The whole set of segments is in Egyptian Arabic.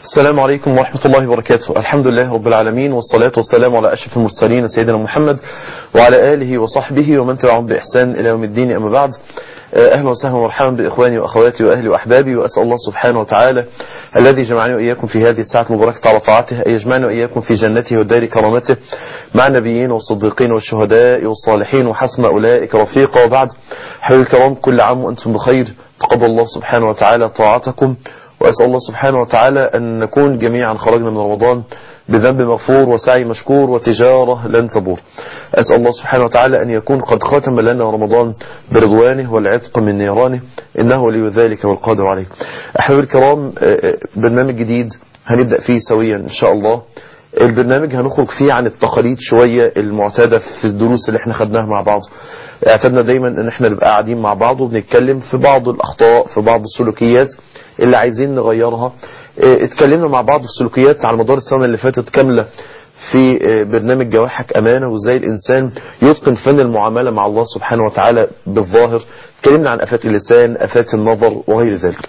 السلام عليكم ورحمة الله وبركاته الحمد لله رب العالمين والصلاة والسلام على أشرف المرسلين سيدنا محمد وعلى آله وصحبه ومن تبعهم بإحسان إلى يوم الدين أما بعد أهلا وسهلا ومرحبا بإخواني وأخواتي وأهلي وأحبابي وأسأل الله سبحانه وتعالى الذي جمعني وإياكم في هذه الساعة المباركة على طاعته أن يجمعنا وإياكم في جنته ودار كرامته مع النبيين والصديقين والشهداء والصالحين وحسن أولئك رفيقا وبعد حبيبي الكرام كل عام وأنتم بخير تقبل الله سبحانه وتعالى طاعتكم وأسأل الله سبحانه وتعالى أن نكون جميعا خرجنا من رمضان بذنب مغفور وسعي مشكور وتجارة لن تبور أسأل الله سبحانه وتعالى أن يكون قد ختم لنا رمضان برضوانه والعتق من نيرانه إنه ولي ذلك والقادر عليه أحباب الكرام برنامج جديد هنبدأ فيه سويا إن شاء الله البرنامج هنخرج فيه عن التقاليد شوية المعتادة في الدروس اللي احنا خدناها مع بعض اعتدنا دايما ان احنا نبقى قاعدين مع بعض وبنتكلم في بعض الاخطاء في بعض السلوكيات اللي عايزين نغيرها اتكلمنا مع بعض السلوكيات على مدار السنة اللي فاتت كاملة في برنامج جواحك أمانة وازاي الإنسان يتقن فن المعاملة مع الله سبحانه وتعالى بالظاهر اتكلمنا عن أفات اللسان أفات النظر وغير ذلك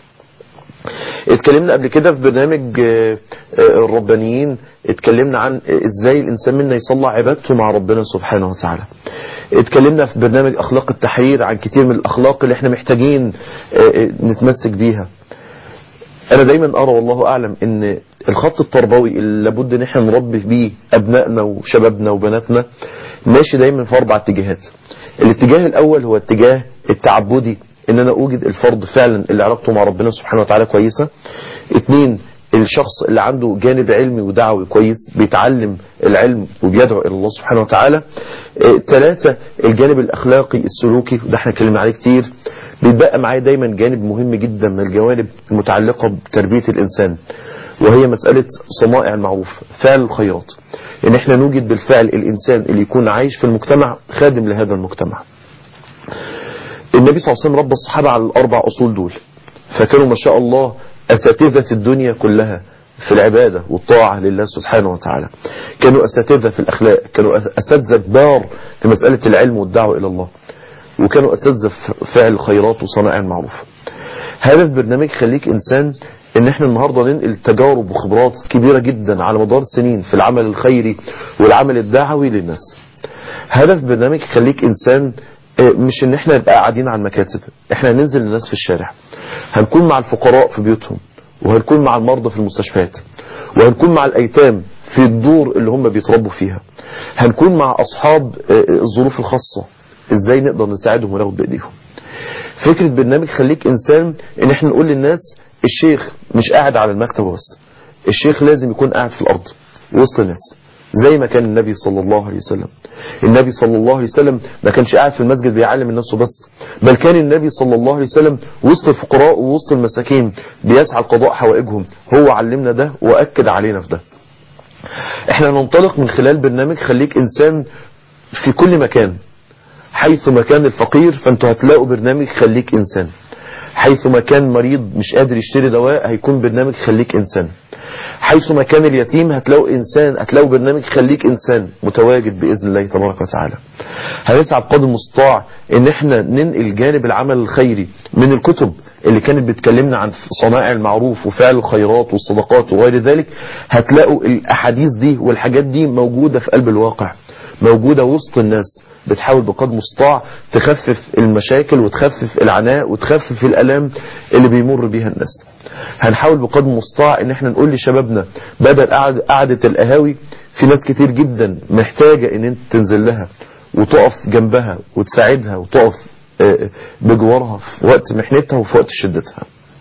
اتكلمنا قبل كده في برنامج الربانيين اتكلمنا عن ازاي الانسان منا يصلح عبادته مع ربنا سبحانه وتعالى اتكلمنا في برنامج اخلاق التحرير عن كتير من الاخلاق اللي احنا محتاجين نتمسك بيها انا دايما ارى والله اعلم ان الخط التربوي اللي لابد ان احنا نربي بيه ابنائنا وشبابنا وبناتنا ماشي دايما في اربع اتجاهات الاتجاه الاول هو اتجاه التعبدي ان انا اوجد الفرد فعلا اللي علاقته مع ربنا سبحانه وتعالى كويسة اتنين الشخص اللي عنده جانب علمي ودعوي كويس بيتعلم العلم وبيدعو الى الله سبحانه وتعالى ثلاثة الجانب الاخلاقي السلوكي وده احنا اتكلمنا عليه كتير بيتبقى معايا دايما جانب مهم جدا من الجوانب المتعلقة بتربية الانسان وهي مسألة صنائع المعروف فعل الخيرات ان احنا نوجد بالفعل الانسان اللي يكون عايش في المجتمع خادم لهذا المجتمع النبي صلى الله عليه وسلم ربى الصحابة على الأربع أصول دول فكانوا ما شاء الله أساتذة الدنيا كلها في العبادة والطاعة لله سبحانه وتعالى كانوا أساتذة في الأخلاق كانوا أساتذة كبار في مسألة العلم والدعوة إلى الله وكانوا أساتذة في فعل الخيرات وصنائع المعروف هذا البرنامج خليك إنسان ان احنا النهاردة ننقل تجارب وخبرات كبيرة جدا على مدار سنين في العمل الخيري والعمل الدعوي للناس هدف برنامج خليك إنسان مش ان احنا نبقى قاعدين على المكاتب احنا هننزل للناس في الشارع هنكون مع الفقراء في بيوتهم وهنكون مع المرضى في المستشفيات وهنكون مع الايتام في الدور اللي هم بيتربوا فيها هنكون مع اصحاب الظروف الخاصة ازاي نقدر نساعدهم وناخد بايديهم فكرة برنامج خليك انسان ان احنا نقول للناس الشيخ مش قاعد على المكتب بس الشيخ لازم يكون قاعد في الارض وسط الناس زي ما كان النبي صلى الله عليه وسلم النبي صلى الله عليه وسلم ما كانش قاعد في المسجد بيعلم الناس بس بل كان النبي صلى الله عليه وسلم وسط الفقراء ووسط المساكين بيسعى لقضاء حوائجهم هو علمنا ده وأكد علينا في ده احنا ننطلق من خلال برنامج خليك انسان في كل مكان حيث مكان الفقير فانتوا هتلاقوا برنامج خليك انسان حيث ما كان مريض مش قادر يشتري دواء هيكون برنامج خليك انسان حيث ما كان اليتيم هتلاقوا انسان هتلاقوا برنامج خليك انسان متواجد باذن الله تبارك وتعالى هنسعى بقدر المستطاع ان احنا ننقل جانب العمل الخيري من الكتب اللي كانت بتكلمنا عن صنائع المعروف وفعل الخيرات والصدقات وغير ذلك هتلاقوا الاحاديث دي والحاجات دي موجودة في قلب الواقع موجودة وسط الناس بتحاول بقدر المستطاع تخفف المشاكل وتخفف العناء وتخفف الالام اللي بيمر بيها الناس هنحاول بقدر المستطاع ان احنا نقول لشبابنا بدل قعدة القهاوي في ناس كتير جدا محتاجة ان انت تنزل لها وتقف جنبها وتساعدها وتقف بجوارها في وقت محنتها وفي وقت شدتها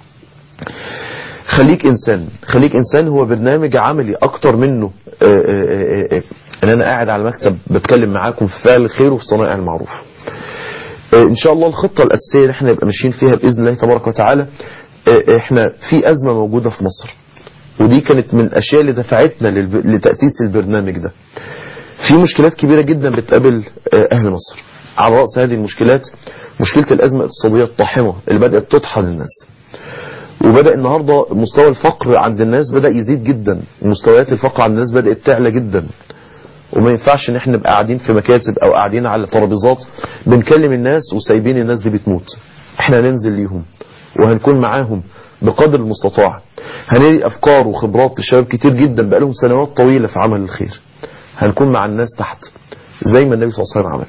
خليك انسان خليك انسان هو برنامج عملي اكتر منه ان انا قاعد على مكتب بتكلم معاكم في فعل الخير وفي صنائع المعروف ان شاء الله الخطة الاساسية اللي احنا نبقى ماشيين فيها باذن الله تبارك وتعالى احنا في ازمة موجودة في مصر ودي كانت من الاشياء اللي دفعتنا لتأسيس البرنامج ده في مشكلات كبيرة جدا بتقابل اهل مصر على رأس هذه المشكلات مشكلة الازمة الاقتصادية الطاحنة اللي بدأت تطحن الناس وبدأ النهاردة مستوى الفقر عند الناس بدأ يزيد جدا مستويات الفقر عند الناس بدأت تعلى جدا وما ينفعش ان احنا نبقى قاعدين في مكاتب او قاعدين على ترابيزات بنكلم الناس وسايبين الناس دي بتموت احنا ننزل ليهم وهنكون معاهم بقدر المستطاع هنلاقي أفكار وخبرات لشباب كتير جدا بقالهم سنوات طويلة في عمل الخير هنكون مع الناس تحت زي ما النبي صلى الله عليه وسلم عمل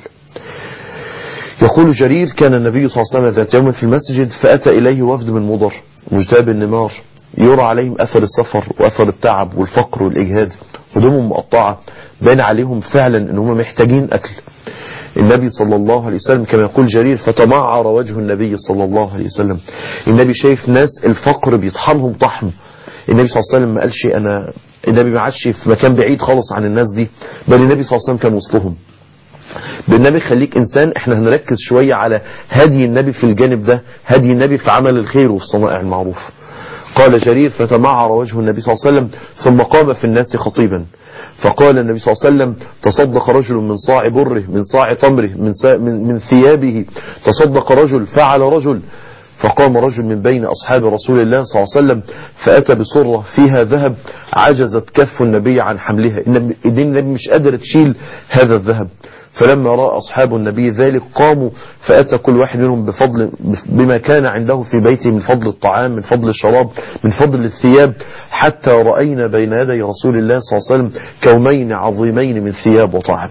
يقول جرير كان النبي صلى الله عليه وسلم ذات يوم في المسجد فأتى إليه وفد من مضر مجتاب النمار يرى عليهم أثر السفر وأثر التعب والفقر والإجهاد هدومهم مقطعة بان عليهم فعلا ان هم محتاجين أكل النبي صلى الله عليه وسلم كما يقول جرير فتمعر وجه النبي صلى الله عليه وسلم النبي شايف ناس الفقر بيطحنهم طحن النبي صلى الله عليه وسلم ما قالش أنا النبي ما عادش في مكان بعيد خالص عن الناس دي بل النبي صلى الله عليه وسلم كان وسطهم بالنبي خليك إنسان احنا هنركز شوية على هدي النبي في الجانب ده هدي النبي في عمل الخير وفي صنائع المعروف قال جرير فتمعر وجه النبي صلى الله عليه وسلم ثم قام في الناس خطيبا فقال النبي صلى الله عليه وسلم تصدق رجل من صاع بره من صاع تمره من, من, من ثيابه تصدق رجل فعل رجل فقام رجل من بين أصحاب رسول الله صلى الله عليه وسلم فأتى بصرة فيها ذهب عجزت كف النبي عن حملها إيدين النبي مش قادرة تشيل هذا الذهب فلما رأى أصحاب النبي ذلك قاموا فأتى كل واحد منهم بفضل بما كان عنده في بيته من فضل الطعام من فضل الشراب من فضل الثياب حتى رأينا بين يدي رسول الله صلى الله عليه وسلم كومين عظيمين من ثياب وطعام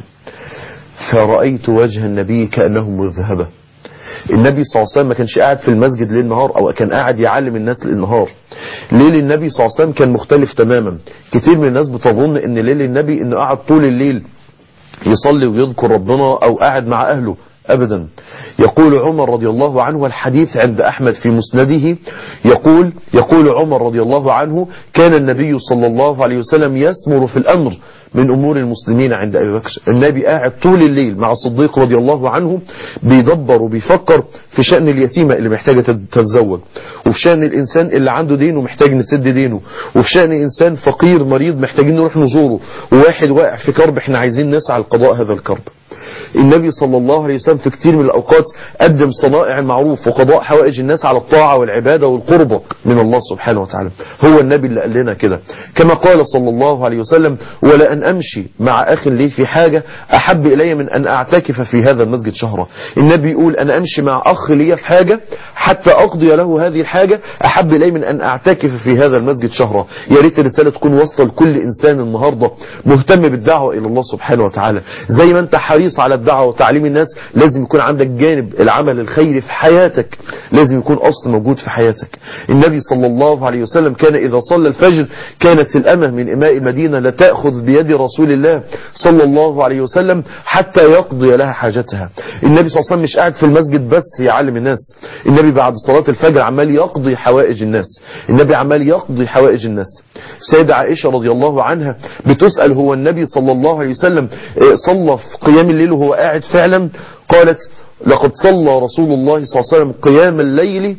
فرأيت وجه النبي كأنه مذهبة النبي صلى الله عليه وسلم ما كانش قاعد في المسجد ليل نهار او كان قاعد يعلم الناس ليل نهار ليل النبي صلى الله عليه وسلم كان مختلف تماما كتير من الناس بتظن ان ليل النبي انه قاعد طول الليل يصلي ويذكر ربنا او قاعد مع اهله ابدا يقول عمر رضي الله عنه والحديث عند احمد في مسنده يقول يقول عمر رضي الله عنه كان النبي صلى الله عليه وسلم يسمر في الامر من امور المسلمين عند ابي بكر النبي قاعد طول الليل مع الصديق رضي الله عنه بيدبر وبيفكر في شأن اليتيمة اللي محتاجة تتزوج وفي شأن الانسان اللي عنده دين ومحتاج نسد دينه وفي شأن انسان فقير مريض محتاجين نروح نزوره وواحد واقع في كرب احنا عايزين نسعى لقضاء هذا الكرب النبي صلى الله عليه وسلم في كتير من الأوقات قدم صنائع المعروف وقضاء حوائج الناس على الطاعة والعبادة والقربة من الله سبحانه وتعالى هو النبي اللي قال لنا كده كما قال صلى الله عليه وسلم ولا أن أمشي مع أخ لي في حاجة أحب إلي من أن أعتكف في هذا المسجد شهرا النبي يقول أنا أمشي مع أخ لي في حاجة حتى أقضي له هذه الحاجة أحب إلي من أن أعتكف في هذا المسجد شهرا يا ريت الرسالة تكون واصلة لكل إنسان النهاردة مهتم بالدعوة إلى الله سبحانه وتعالى زي ما أنت حريص على الدعوة وتعليم الناس لازم يكون عندك جانب العمل الخيري في حياتك لازم يكون أصل موجود في حياتك النبي صلى الله عليه وسلم كان إذا صلى الفجر كانت الأمة من إماء المدينة لتأخذ بيد رسول الله صلى الله عليه وسلم حتى يقضي لها حاجتها النبي صلى الله عليه وسلم مش قاعد في المسجد بس يعلم الناس النبي بعد صلاة الفجر عمال يقضي حوائج الناس النبي عمال يقضي حوائج الناس سيدة عائشة رضي الله عنها بتسأل هو النبي صلى الله عليه وسلم صلى في قيام الليل وهو قاعد فعلا قالت لقد صلى رسول الله صلى الله عليه وسلم قيام الليل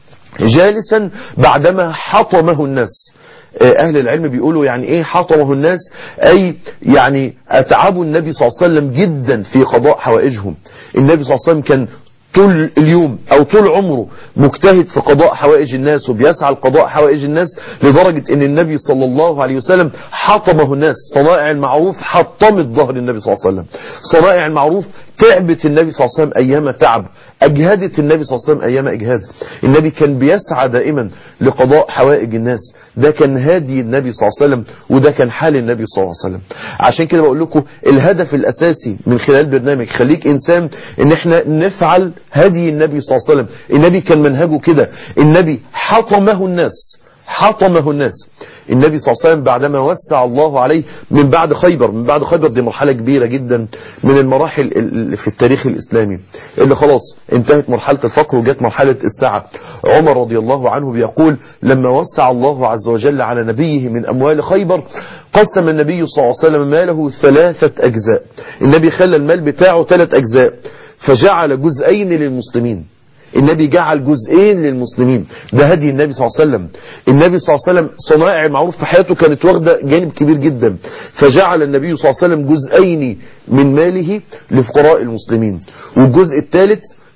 جالسا بعدما حطمه الناس أهل العلم بيقولوا يعني إيه حطمه الناس أي يعني أتعبوا النبي صلى الله عليه وسلم جدا في قضاء حوائجهم النبي صلى الله عليه وسلم كان طول اليوم او طول عمره مجتهد في قضاء حوائج الناس وبيسعى لقضاء حوائج الناس لدرجة ان النبي صلى الله عليه وسلم حطمه الناس صنائع المعروف حطمت ظهر النبي صلى الله عليه وسلم صنائع المعروف تعبت النبي صلى الله عليه وسلم ايام تعب اجهدت النبي صلى الله عليه وسلم ايام اجهاد النبي كان بيسعى دائما لقضاء حوائج الناس ده كان هادي النبي صلى الله عليه وسلم وده كان حال النبي صلى الله عليه وسلم عشان كده بقول لكم الهدف الاساسي من خلال برنامج خليك انسان ان احنا نفعل هدي النبي صلى الله عليه وسلم النبي كان منهجه كده النبي حطمه الناس حطمه الناس النبي صلى الله عليه وسلم بعدما وسع الله عليه من بعد خيبر من بعد خيبر دي مرحلة كبيرة جدا من المراحل في التاريخ الإسلامي اللي خلاص انتهت مرحلة الفقر وجت مرحلة السعة عمر رضي الله عنه بيقول لما وسع الله عز وجل على نبيه من أموال خيبر قسم النبي صلى الله عليه وسلم ماله ثلاثة أجزاء النبي خلى المال بتاعه ثلاث أجزاء فجعل جزئين للمسلمين النبي جعل جزئين للمسلمين ده هدي النبي صلى الله عليه وسلم النبي صلى الله عليه وسلم صنائع المعروف في حياته كانت واخدة جانب كبير جدا فجعل النبي صلى الله عليه وسلم جزئين من ماله لفقراء المسلمين والجزء الثالث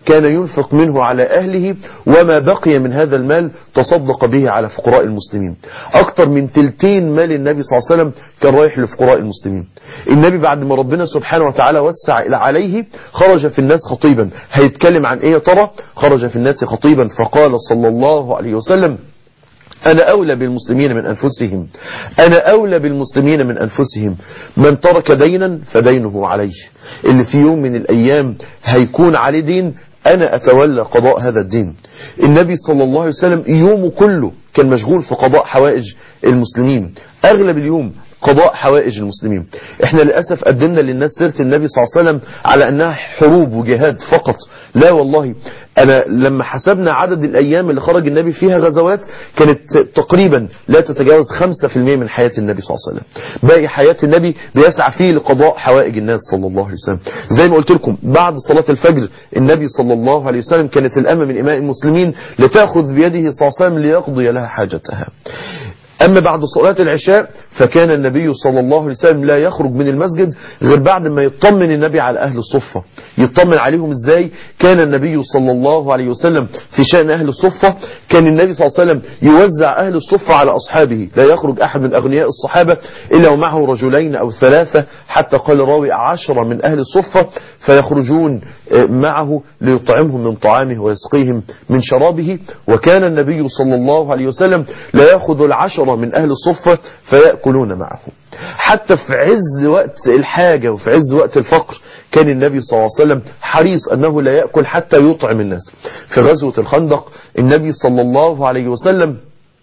كان ينفق منه على أهله وما بقي من هذا المال تصدق به على فقراء المسلمين أكثر من تلتين مال النبي صلى الله عليه وسلم كان رايح لفقراء المسلمين النبي بعد ما ربنا سبحانه وتعالى وسع عليه خرج في الناس خطيبا هيتكلم عن ايه يا ترى خرج في الناس خطيبا فقال صلى الله عليه وسلم أنا أولى بالمسلمين من أنفسهم أنا أولى بالمسلمين من أنفسهم من ترك دينا فدينه عليه اللي في يوم من الأيام هيكون عليه دين أنا أتولى قضاء هذا الدين النبي صلى الله عليه وسلم يومه كله كان مشغول في قضاء حوائج المسلمين أغلب اليوم قضاء حوائج المسلمين احنا للأسف قدمنا للناس سيرة النبي صلى الله عليه وسلم على أنها حروب وجهاد فقط لا والله أنا لما حسبنا عدد الأيام اللي خرج النبي فيها غزوات كانت تقريبا لا تتجاوز 5% من حياة النبي صلى الله عليه وسلم باقي حياة النبي بيسعى فيه لقضاء حوائج الناس صلى الله عليه وسلم زي ما قلت لكم بعد صلاة الفجر النبي صلى الله عليه وسلم كانت الأمة من إماء المسلمين لتأخذ بيده صلى الله عليه وسلم ليقضي لها حاجتها أما بعد صلاة العشاء فكان النبي صلى الله عليه وسلم لا يخرج من المسجد غير بعد ما يطمن النبي على أهل الصفة يطمن عليهم إزاي كان النبي صلى الله عليه وسلم في شأن أهل الصفة كان النبي صلى الله عليه وسلم يوزع أهل الصفة على أصحابه لا يخرج أحد من أغنياء الصحابة إلا ومعه رجلين أو ثلاثة حتى قال راوي عشرة من أهل الصفة فيخرجون معه ليطعمهم من طعامه ويسقيهم من شرابه وكان النبي صلى الله عليه وسلم لا يأخذ العشرة من أهل الصفة فيأكلون معه حتى في عز وقت الحاجة وفي عز وقت الفقر كان النبي صلى الله عليه وسلم حريص أنه لا يأكل حتى يطعم الناس في غزوة الخندق النبي صلى الله عليه وسلم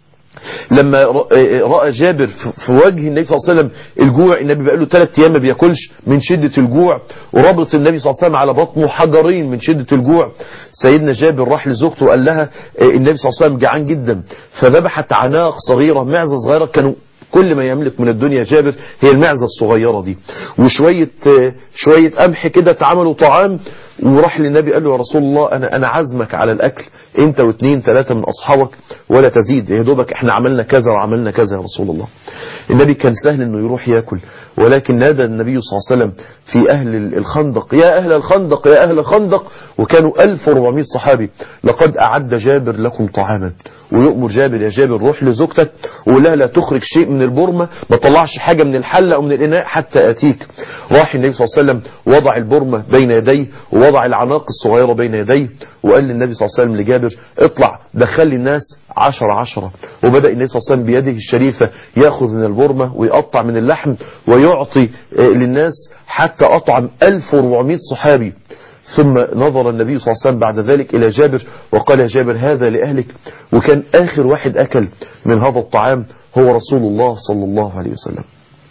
لما رأى جابر في وجه النبي صلى الله عليه وسلم الجوع النبي بقى له ثلاث ايام ما بياكلش من شدة الجوع وربط النبي صلى الله عليه وسلم على بطنه حجرين من شدة الجوع سيدنا جابر راح لزوجته وقال لها النبي صلى الله عليه وسلم جعان جدا فذبحت عناق صغيرة معزة صغيرة كانوا كل ما يملك من الدنيا جابر هي المعزة الصغيرة دي وشوية شوية قمح كده اتعملوا طعام وراح للنبي قال له يا رسول الله أنا, أنا عزمك على الأكل أنت واثنين ثلاثة من أصحابك ولا تزيد يا دوبك احنا عملنا كذا وعملنا كذا يا رسول الله النبي كان سهل أنه يروح يأكل ولكن نادى النبي صلى الله عليه وسلم في أهل الخندق يا أهل الخندق يا أهل الخندق وكانوا 1400 صحابي لقد أعد جابر لكم طعاما ويؤمر جابر يا جابر روح لزوجتك وقول لها لا تخرج شيء من البرمة ما تطلعش حاجة من الحلة أو من الإناء حتى أتيك راح النبي صلى الله عليه وسلم وضع البرمة بين يديه ووضع العناق الصغيرة بين يديه وقال للنبي صلى الله عليه وسلم لجابر اطلع دخل لي الناس عشرة عشرة وبدأ النبي صلى الله عليه وسلم بيده الشريفة يأخذ من البرمة ويقطع من اللحم ويعطي للناس حتى أطعم 1400 صحابي ثم نظر النبي صلى الله عليه وسلم بعد ذلك إلى جابر وقال يا جابر هذا لأهلك وكان آخر واحد أكل من هذا الطعام هو رسول الله صلى الله عليه وسلم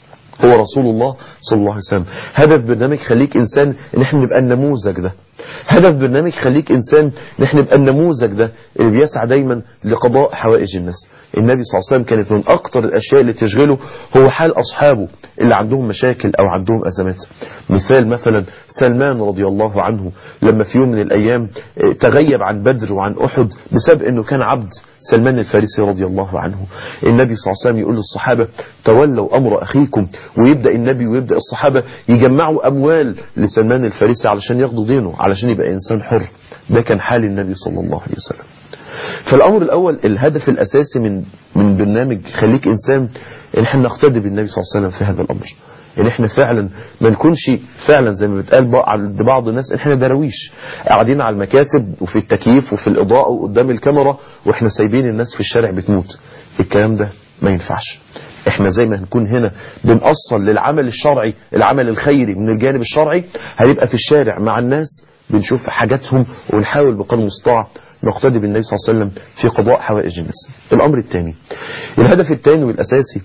هو رسول الله صلى الله عليه وسلم هدف برنامج خليك إنسان إن احنا نبقى النموذج ده هدف برنامج خليك إنسان إن احنا نبقى النموذج ده اللي بيسعى دايما لقضاء حوائج الناس النبي صلى الله عليه وسلم كانت من أكتر الأشياء اللي تشغله هو حال أصحابه اللي عندهم مشاكل أو عندهم أزمات مثال مثلا سلمان رضي الله عنه لما في يوم من الأيام تغيب عن بدر وعن أحد بسبب أنه كان عبد سلمان الفارسي رضي الله عنه النبي صلى الله عليه وسلم يقول للصحابة تولوا أمر أخيكم ويبدأ النبي ويبدأ الصحابة يجمعوا أموال لسلمان الفارسي علشان ياخدوا دينه علشان يبقى إنسان حر ده كان حال النبي صلى الله عليه وسلم فالأمر الأول الهدف الأساسي من من برنامج خليك إنسان إن احنا نقتدي بالنبي صلى الله عليه وسلم في هذا الأمر ان احنا فعلا ما نكونش فعلا زي ما بتقال عند بعض الناس ان احنا دراويش قاعدين على المكاتب وفي التكييف وفي الإضاءة وقدام الكاميرا واحنا سايبين الناس في الشارع بتموت الكلام ده ما ينفعش احنا زي ما هنكون هنا بنأصل للعمل الشرعي العمل الخيري من الجانب الشرعي هنبقى في الشارع مع الناس بنشوف حاجاتهم ونحاول بقدر المستطاع نقتدي بالنبي صلى الله عليه وسلم في قضاء حوائج الناس الأمر الثاني الهدف الثاني والأساسي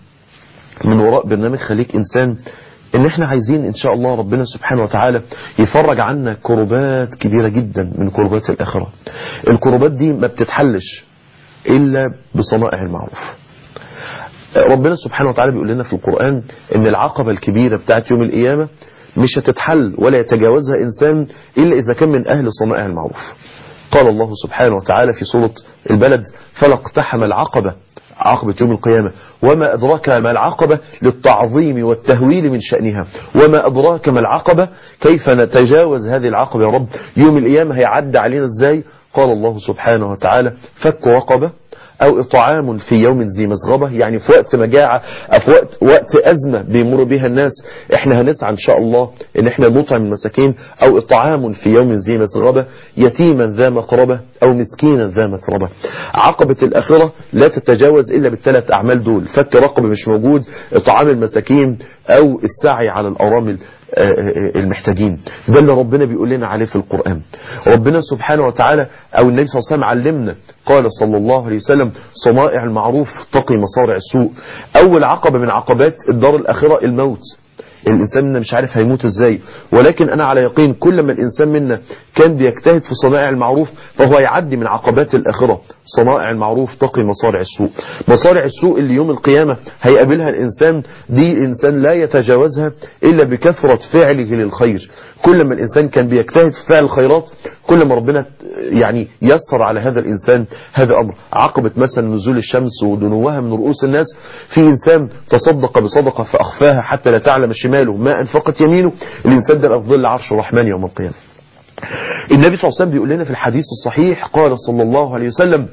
من وراء برنامج خليك إنسان ان احنا عايزين ان شاء الله ربنا سبحانه وتعالى يفرج عنا كربات كبيرة جدا من كربات الآخرة الكربات دي ما بتتحلش إلا بصنائع المعروف ربنا سبحانه وتعالى بيقول لنا في القرآن ان العقبة الكبيرة بتاعت يوم القيامة مش هتتحل ولا يتجاوزها إنسان إلا إذا كان من أهل صنائع المعروف قال الله سبحانه وتعالى في سورة البلد فلا اقتحم العقبة عقبة يوم القيامة وما أدراك ما العقبة للتعظيم والتهويل من شأنها وما أدراك ما العقبة كيف نتجاوز هذه العقبة يا رب يوم القيامة هيعدى علينا ازاي قال الله سبحانه وتعالى فك رقبة أو إطعام في يوم ذي مسغبة يعني في وقت مجاعة أو في وقت, وقت أزمة بيمر بها الناس إحنا هنسعى إن شاء الله إن إحنا نطعم المساكين أو إطعام في يوم ذي مسغبة يتيما ذا مقربة أو مسكينا ذا متربة عقبة الآخرة لا تتجاوز إلا بالثلاث أعمال دول فك رقبة مش موجود إطعام المساكين أو السعي على الأرامل المحتاجين ده اللي ربنا بيقول لنا عليه في القرآن ربنا سبحانه وتعالى أو النبي صلى الله عليه وسلم علمنا قال صلى الله عليه وسلم صنائع المعروف تقي مصارع السوء أول عقبة من عقبات الدار الآخرة الموت الإنسان منا مش عارف هيموت إزاي ولكن أنا على يقين كل ما الإنسان منا كان بيجتهد في صنائع المعروف فهو يعدي من عقبات الآخرة صنائع المعروف تقي مصارع السوء مصارع السوء اللي يوم القيامة هيقابلها الإنسان دي الإنسان لا يتجاوزها إلا بكثرة فعله للخير كل ما الإنسان كان بيجتهد في فعل الخيرات كل ما ربنا يعني يسر على هذا الإنسان هذا أمر عقبة مثلا نزول الشمس ودنوها من رؤوس الناس في إنسان تصدق بصدقة فأخفاها حتى لا تعلم شماله ما أنفقت يمينه الإنسان ده في ظل عرش الرحمن يوم القيامة النبي صلى الله عليه وسلم بيقول لنا في الحديث الصحيح قال صلى الله عليه وسلم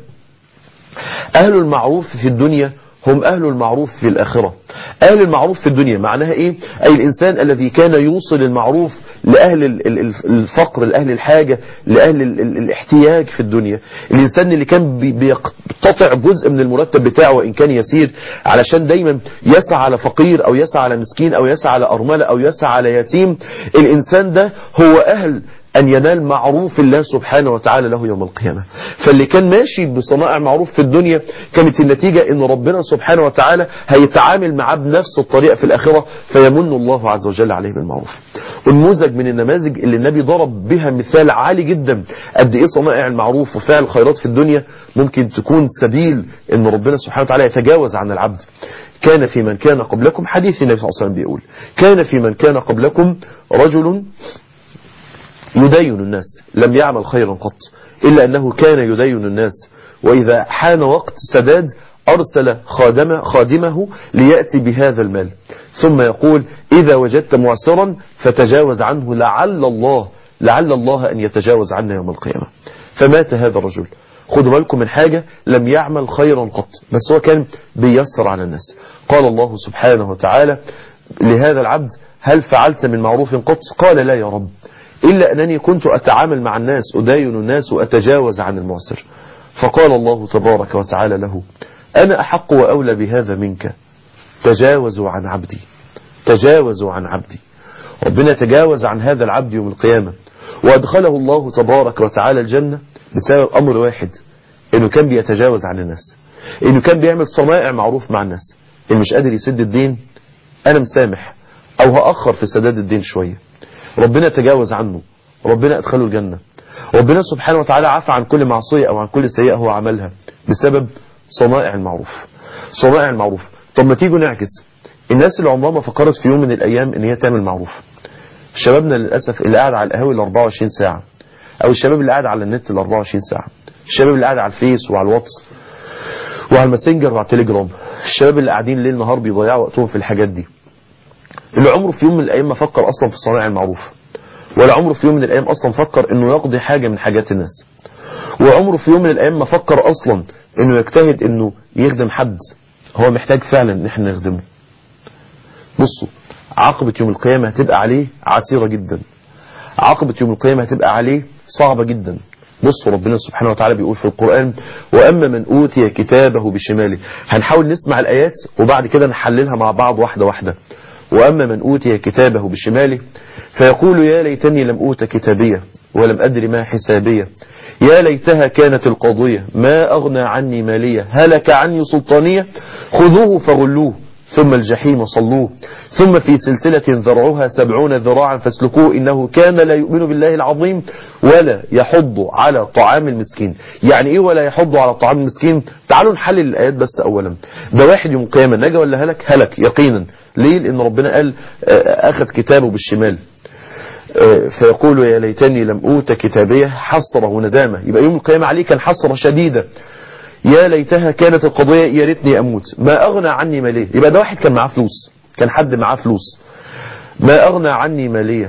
أهل المعروف في الدنيا هم أهل المعروف في الآخرة أهل المعروف في الدنيا معناها إيه أي الإنسان الذي كان يوصل المعروف لأهل الفقر لأهل الحاجة لأهل الاحتياج في الدنيا الإنسان اللي كان بيقتطع جزء من المرتب بتاعه وإن كان يسير علشان دايما يسعى على فقير أو يسعى على مسكين أو يسعى على أرملة أو يسعى على يتيم الإنسان ده هو أهل أن ينال معروف الله سبحانه وتعالى له يوم القيامة فاللي كان ماشي بصنائع معروف في الدنيا كانت النتيجة أن ربنا سبحانه وتعالى هيتعامل معاه بنفس الطريقة في الآخرة فيمن الله عز وجل عليه بالمعروف والنموذج من النماذج اللي النبي ضرب بها مثال عالي جدا قد إيه صنائع المعروف وفعل الخيرات في الدنيا ممكن تكون سبيل أن ربنا سبحانه وتعالى يتجاوز عن العبد كان في من كان قبلكم حديث النبي صلى الله عليه وسلم بيقول كان في من كان قبلكم رجل يدين الناس لم يعمل خيرا قط إلا أنه كان يدين الناس وإذا حان وقت سداد أرسل خادم خادمه ليأتي بهذا المال ثم يقول إذا وجدت معسرا فتجاوز عنه لعل الله لعل الله أن يتجاوز عنا يوم القيامة فمات هذا الرجل خدوا بالكم من حاجة لم يعمل خيرا قط بس هو كان بيسر على الناس قال الله سبحانه وتعالى لهذا العبد هل فعلت من معروف قط قال لا يا رب إلا أنني كنت أتعامل مع الناس أداين الناس وأتجاوز عن المعسر فقال الله تبارك وتعالى له أنا أحق وأولى بهذا منك تجاوزوا عن عبدي تجاوزوا عن عبدي ربنا تجاوز عن هذا العبد يوم القيامة وأدخله الله تبارك وتعالى الجنة بسبب أمر واحد إنه كان بيتجاوز عن الناس إنه كان بيعمل صنائع معروف مع الناس اللي مش قادر يسد الدين أنا مسامح أو هأخر في سداد الدين شوية ربنا تجاوز عنه ربنا أدخله الجنة ربنا سبحانه وتعالى عفى عن كل معصية أو عن كل سيئة هو عملها بسبب صنائع المعروف صنائع المعروف طب ما تيجوا نعكس الناس اللي عمرها ما فكرت في يوم من الأيام إن هي تعمل معروف شبابنا للأسف اللي قاعد على القهاوي ال 24 ساعة أو الشباب اللي قاعد على النت ال 24 ساعة الشباب اللي قاعد على الفيس وعلى الواتس وعلى الماسنجر وعلى التليجرام الشباب اللي قاعدين ليل نهار بيضيعوا وقتهم في الحاجات دي اللي عمره في يوم من الأيام ما فكر أصلا في صناع المعروف ولا عمره في يوم من الأيام أصلا فكر أنه يقضي حاجة من حاجات الناس وعمره في يوم من الأيام ما فكر أصلا أنه يجتهد أنه يخدم حد هو محتاج فعلا أن احنا نخدمه بصوا عاقبة يوم القيامة هتبقى عليه عسيرة جدا عاقبة يوم القيامة هتبقى عليه صعبة جدا بصوا ربنا سبحانه وتعالى بيقول في القرآن وأما من أوتي كتابه بشماله هنحاول نسمع الآيات وبعد كده نحللها مع بعض واحدة واحدة وأما من أوتي كتابه بشماله فيقول يا ليتني لم أوت كتابية ولم أدر ما حسابية يا ليتها كانت القضية ما أغنى عني مالية هلك عني سلطانية خذوه فغلوه ثم الجحيم صلوه ثم في سلسلة ذرعها سبعون ذراعا فاسلكوه إنه كان لا يؤمن بالله العظيم ولا يحض على طعام المسكين يعني إيه ولا يحض على طعام المسكين تعالوا نحلل الآيات بس أولا ده واحد يوم قيامة نجا ولا هلك هلك يقينا ليه لأن ربنا قال أخذ كتابه بالشمال فيقول يا ليتني لم أوت كتابية حسرة وندامة يبقى يوم القيامة عليه كان حسرة شديدة يا ليتها كانت القضية يا ريتني أموت ما أغنى عني ماليه يبقى ده واحد كان معاه فلوس كان حد معاه فلوس ما أغنى عني ماليه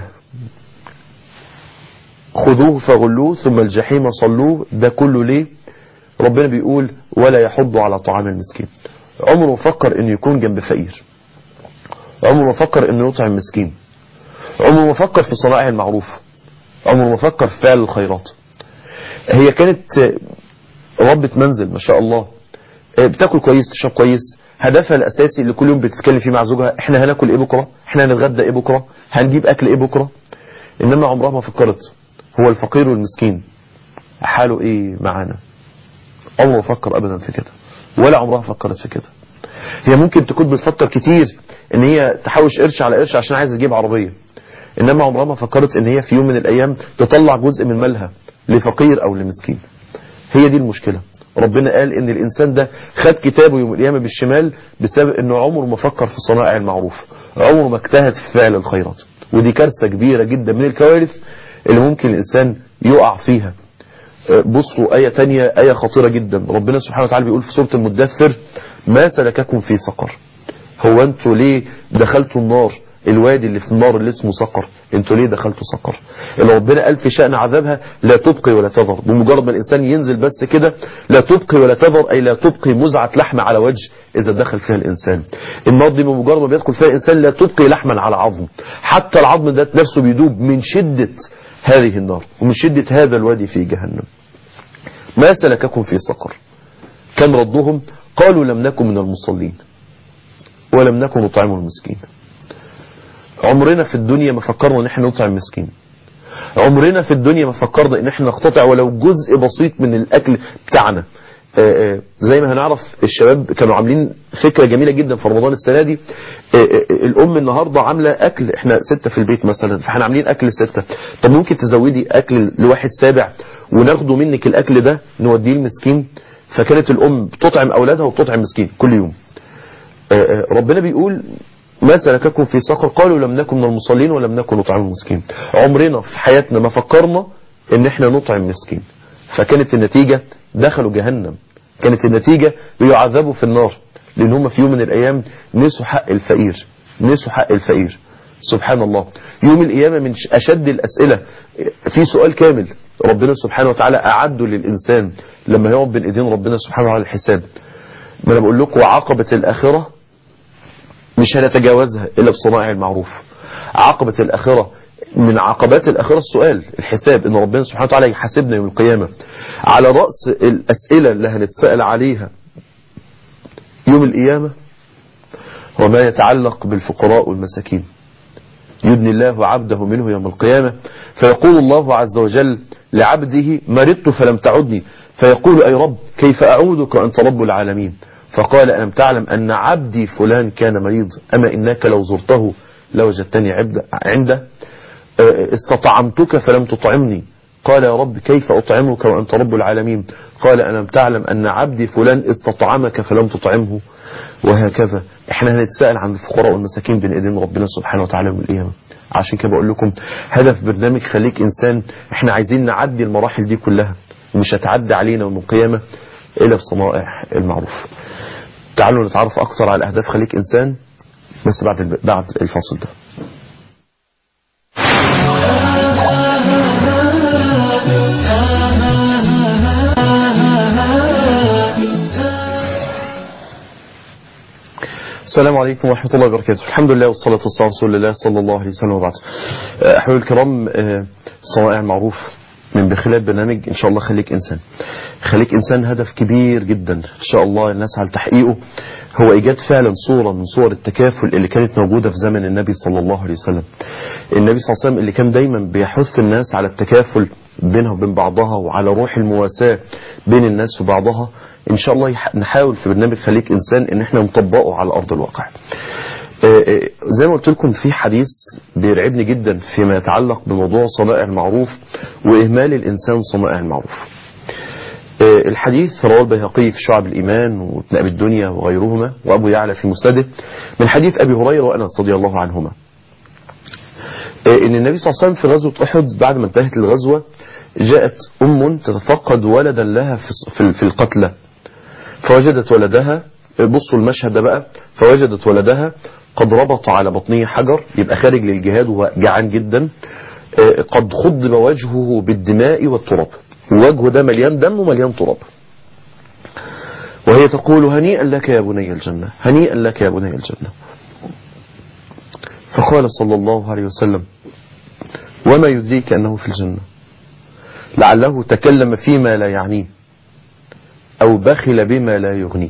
خذوه فغلوه ثم الجحيم صلوه ده كله ليه ربنا بيقول ولا يحض على طعام المسكين عمره ما فكر انه يكون جنب فقير عمره ما فكر انه يطعم مسكين عمره ما فكر في صنائع المعروف عمره ما فكر في فعل الخيرات هي كانت ربة منزل ما شاء الله بتاكل كويس تشرب كويس هدفها الاساسي اللي كل يوم بتتكلم فيه مع زوجها احنا هناكل ايه بكره احنا هنتغدى ايه بكره هنجيب اكل ايه بكره انما عمرها ما فكرت هو الفقير والمسكين حاله ايه معانا عمره ما فكر ابدا في كده ولا عمرها فكرت في كده هي ممكن تكون بتفكر كتير ان هي تحوش قرش على قرش عشان عايزه تجيب عربيه انما عمرها ما فكرت ان هي في يوم من الايام تطلع جزء من مالها لفقير او لمسكين هي دي المشكله ربنا قال ان الانسان ده خد كتابه يوم القيامه بالشمال بسبب انه عمره ما فكر في صنائع المعروف عمره ما اجتهد في فعل الخيرات ودي كارثه كبيره جدا من الكوارث اللي ممكن الانسان يقع فيها بصوا آية تانية آية خطيرة جدا ربنا سبحانه وتعالى بيقول في سورة المدثر ما سلككم في سقر هو انتوا ليه دخلتوا النار الوادي اللي في النار اللي اسمه سقر انتوا ليه دخلتوا سقر اللي ربنا قال في شأن عذابها لا تبقي ولا تذر بمجرد ما الإنسان ينزل بس كده لا تبقي ولا تذر أي لا تبقي مزعة لحم على وجه إذا دخل فيها الإنسان النار دي بمجرد ما بيدخل فيها الإنسان لا تبقي لحما على عظم حتى العظم ده نفسه بيدوب من شدة هذه النار ومن شدة هذا الوادي في جهنم ما سلككم في سقر كان ردهم قالوا لم نكن من المصلين ولم نكن نطعم المسكين عمرنا في الدنيا ما فكرنا ان احنا نطعم مسكين عمرنا في الدنيا ما فكرنا ان احنا نقتطع ولو جزء بسيط من الاكل بتاعنا آآ آآ زي ما هنعرف الشباب كانوا عاملين فكرة جميلة جدا في رمضان السنة دي آآ الأم النهاردة عاملة أكل احنا ستة في البيت مثلا فاحنا عاملين أكل ستة طب ممكن تزودي أكل لواحد سابع وناخده منك الأكل ده نوديه المسكين فكانت الأم بتطعم أولادها وبتطعم مسكين كل يوم ربنا بيقول ما سلككم في سقر قالوا لم نكن من المصلين ولم نكن نطعم المسكين عمرنا في حياتنا ما فكرنا ان احنا نطعم مسكين فكانت النتيجة دخلوا جهنم كانت النتيجة بيعذبوا في النار لان هم في يوم من الايام نسوا حق الفقير نسوا حق الفقير سبحان الله يوم القيامة من اشد الاسئلة في سؤال كامل ربنا سبحانه وتعالى اعده للانسان لما يقعد بين ايدين ربنا سبحانه وتعالى الحساب ما انا بقول لكم عقبة الاخرة مش هنتجاوزها إلا بصنائع المعروف عقبة الآخرة من عقبات الآخرة السؤال الحساب إن ربنا سبحانه وتعالى يحاسبنا يوم القيامة على رأس الأسئلة اللي هنتسأل عليها يوم القيامة وما يتعلق بالفقراء والمساكين يدني الله عبده منه يوم القيامة فيقول الله عز وجل لعبده مرضت فلم تعدني فيقول أي رب كيف أعودك وأنت رب العالمين فقال ألم تعلم أن عبدي فلان كان مريض أما إنك لو زرته لوجدتني عنده استطعمتك فلم تطعمني قال يا رب كيف أطعمك وأنت رب العالمين قال ألم تعلم أن عبدي فلان استطعمك فلم تطعمه وهكذا احنا هنتسأل عن الفقراء والمساكين بين ايدين ربنا سبحانه وتعالى يوم القيامة عشان كده بقول لكم هدف برنامج خليك إنسان احنا عايزين نعدي المراحل دي كلها ومش هتعدي علينا يوم القيامة إلا بصنائع المعروف تعالوا نتعرف أكتر على أهداف خليك إنسان بس بعد بعد الفاصل ده السلام عليكم ورحمة الله وبركاته الحمد لله والصلاة والسلام على رسول الله صلى الله عليه وسلم وبعد أحباب الكرام صنائع المعروف من خلال برنامج إن شاء الله خليك إنسان خليك إنسان هدف كبير جدا إن شاء الله نسعى لتحقيقه هو إيجاد فعلا صورة من صور التكافل اللي كانت موجودة في زمن النبي صلى الله عليه وسلم النبي صلى الله عليه وسلم اللي كان دايما بيحث الناس على التكافل بينها وبين بعضها وعلى روح المواساة بين الناس وبعضها إن شاء الله نحاول في برنامج خليك إنسان إن احنا نطبقه على أرض الواقع زي ما قلت لكم في حديث بيرعبني جدا فيما يتعلق بموضوع صنائع المعروف وإهمال الإنسان صنائع المعروف الحديث رواه البيهقي في شعب الإيمان وابن أبي الدنيا وغيرهما وأبو يعلى في مسنده من حديث أبي هريرة وأنس رضي الله عنهما إن النبي صلى الله عليه وسلم في غزوة أحد بعد ما انتهت الغزوة جاءت أم تتفقد ولدا لها في في القتلى فوجدت ولدها بصوا المشهد ده بقى فوجدت ولدها قد ربط على بطنه حجر يبقى خارج للجهاد وهو جعان جدا قد خضب وجهه بالدماء والتراب وجهه ده مليان دم ومليان تراب وهي تقول هنيئا لك يا بني الجنة هنيئا لك يا بني الجنة فقال صلى الله عليه وسلم وما يدريك أنه في الجنة لعله تكلم فيما لا يعنيه أو بخل بما لا يغنيه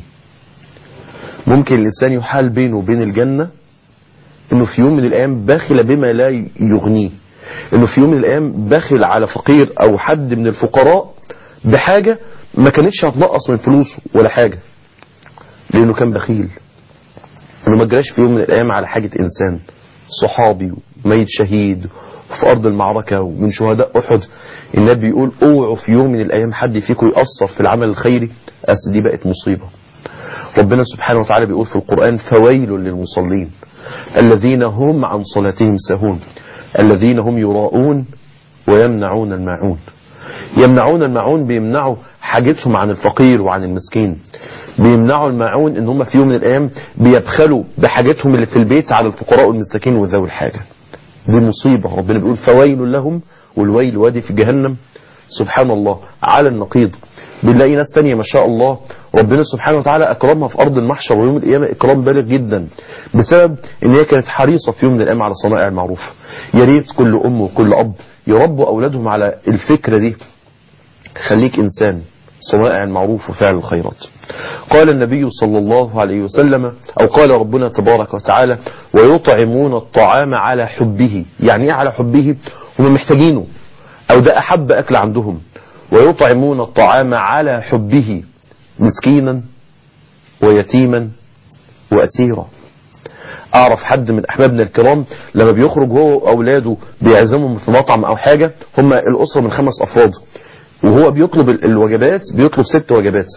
ممكن الإنسان يحال بينه وبين الجنة انه في يوم من الايام بخل بما لا يغنيه انه في يوم من الايام بخل على فقير او حد من الفقراء بحاجة ما كانتش هتنقص من فلوسه ولا حاجة لانه كان بخيل انه ما جراش في يوم من الايام على حاجة انسان صحابي وميت شهيد في ارض المعركة ومن شهداء احد النبي يقول اوعوا في يوم من الايام حد فيكم يأثر في العمل الخيري أس دي بقت مصيبة ربنا سبحانه وتعالى بيقول في القرآن فويل للمصلين الذين هم عن صلاتهم سهون الذين هم يراءون ويمنعون الماعون يمنعون الماعون بيمنعوا حاجتهم عن الفقير وعن المسكين بيمنعوا الماعون ان هم في يوم من الايام بيبخلوا بحاجتهم اللي في البيت على الفقراء والمساكين وذوي الحاجة دي مصيبة ربنا بيقول فويل لهم والويل وادي في جهنم سبحان الله على النقيض بنلاقي ناس تانية ما شاء الله ربنا سبحانه وتعالى أكرمها في أرض المحشر ويوم القيامة إكرام بالغ جدا بسبب إن هي كانت حريصة في يوم من الأيام على صنائع المعروف يا ريت كل أم وكل أب يربوا أولادهم على الفكرة دي خليك إنسان صنائع المعروف وفعل الخيرات قال النبي صلى الله عليه وسلم أو قال ربنا تبارك وتعالى ويطعمون الطعام على حبه يعني إيه على حبه هم محتاجينه أو ده أحب أكل عندهم ويطعمون الطعام على حبه مسكينا ويتيما وأسيرا أعرف حد من أحبابنا الكرام لما بيخرج هو وأولاده بيعزمهم في مطعم أو حاجة هم الأسرة من خمس أفراد وهو بيطلب الوجبات بيطلب ست وجبات